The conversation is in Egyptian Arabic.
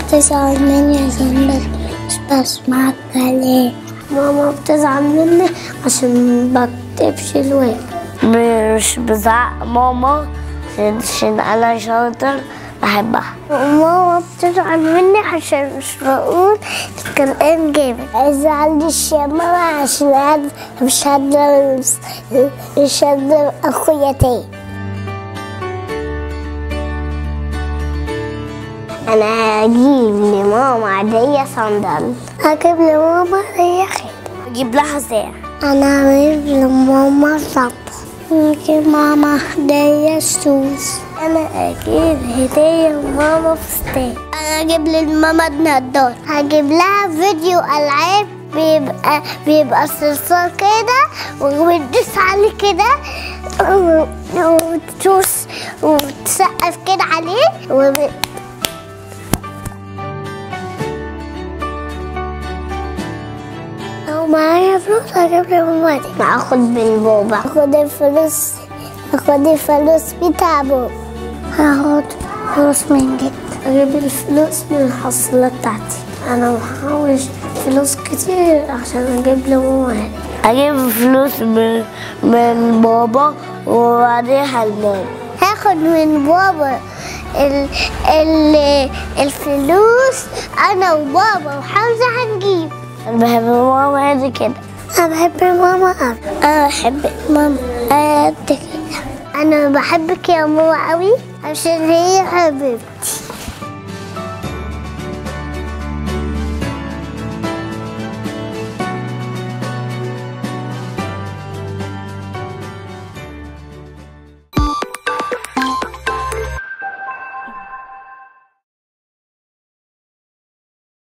بتزعل مني عشان بس مش بسمع كلام ماما بتزعل مني عشان بكتبش الواجب مش بزعق ماما عشان انا شاطر بحبها ماما بتزعل مني عشان مش بقول القرآن جامد ازعلش يا ماما عشان أنا مش هضرب مش هضرب اخويا تاني انا هجيب لماما عادية صندل هجيب لماما هدية خيط اجيب لها ساعة انا هجيب لماما صبر هجيب ماما هدية شوز انا اجيب هدية لماما فستان انا هجيب لماما نضارة هجيب لها فيديو العاب بيبقى بيبقى صلصال كده وتدوس عليه كده و- وتدوس وتسقف كده عليه وب... لو معايا فلوس هجيب لي مامتي هاخد من بابا هاخد الفلوس هاخد الفلوس بتاع بابا هاخد فلوس من جد اجيب الفلوس من الحصيلة بتاعتي انا محوش فلوس كتير عشان اجيب لماما هدية اجيب فلوس من من بابا وبعديها لماما هاخد من بابا ال ال الفلوس انا وبابا وحمزة هنجيب انا بحب ماما قد كده انا بحب ماما أوي انا بحب ماما قد كده انا بحبك يا ماما قوي عشان هي حبيبتي